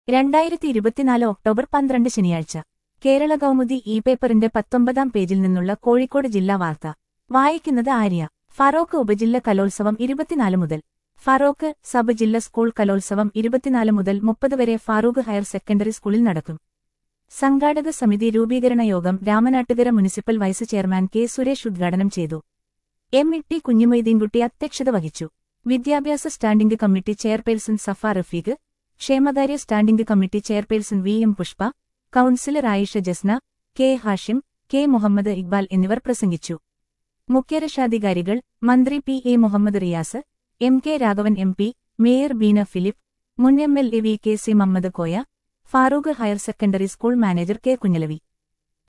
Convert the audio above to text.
രണ്ടായിരത്തി ഇരുപത്തിനാല് ഒക്ടോബർ പന്ത്രണ്ട് ശനിയാഴ്ച കേരള കൗമുദി ഇ പേപ്പറിന്റെ പത്തൊമ്പതാം പേജിൽ നിന്നുള്ള കോഴിക്കോട് ജില്ലാ വാർത്ത വായിക്കുന്നത് ആര്യ ഫറോക്ക് ഉപജില്ല കലോത്സവം ഇരുപത്തിനാല് മുതൽ ഫറോക്ക് സബ് ജില്ല സ്കൂൾ കലോത്സവം ഇരുപത്തിനാല് മുതൽ മുപ്പത് വരെ ഫാറൂഖ് ഹയർ സെക്കൻഡറി സ്കൂളിൽ നടക്കും സംഘാടക സമിതി രൂപീകരണ യോഗം Ramanattukara municipal vice chairman K Suresh ഉദ്ഘാടനം ചെയ്തു എം ഇ ടി കുഞ്ഞുമൊയ്തീൻകുട്ടി അധ്യക്ഷത വഹിച്ചു വിദ്യാഭ്യാസ standing committee chairperson Safa Rafeeq ക്ഷേമകാര്യ standing committee chairperson V M Pushpa councillor Ayisha Jasna K Hashim K Muhammad Iqbal എന്നിവർ പ്രസംഗിച്ചു മുഖ്യരക്ഷാധികാരികൾ മന്ത്രി P A Muhammad Riyas M K Raghavan M P mayor Beena Philip മുൻ M L A V K C Muhammad Koya Farook higher secondary school manager K Kunhalavi